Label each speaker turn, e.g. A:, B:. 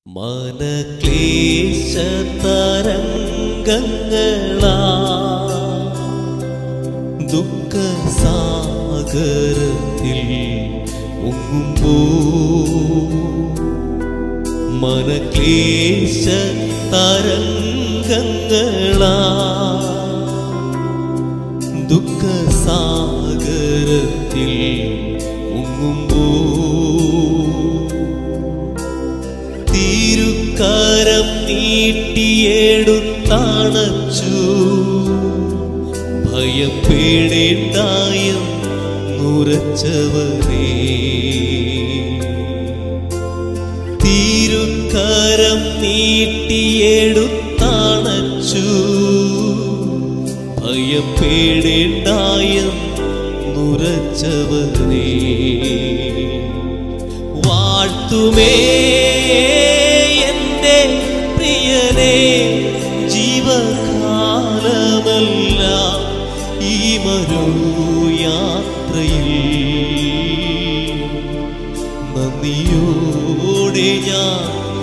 A: മനക്ലേശതരംഗങ്ങളാ ദുഃഖസാഗരത്തിൽ മുങ്ങുമ്പോ മനക്ലേശ തരംഗങ്ങളാ ദുഃഖസാഗരത്തിൽ മുങ്ങുമ്പോ തിരുക്കരം നീട്ടിയെടുത്തണച്ചു ഭയപ്പെടേണ്ടായം നുരച്ചവനേ തിരുക്കരം നീട്ടിയെടുത്തണച്ചു ഭയപ്പെടേണ്ടായം നുരച്ചവനേ വാഴ്ത്തുമേ എൻ്റെ പ്രിയനെ ജീവകാലമല്ല ഈ മരുയാത്രയിൽ നന്ദിയോടെ ഞാൻ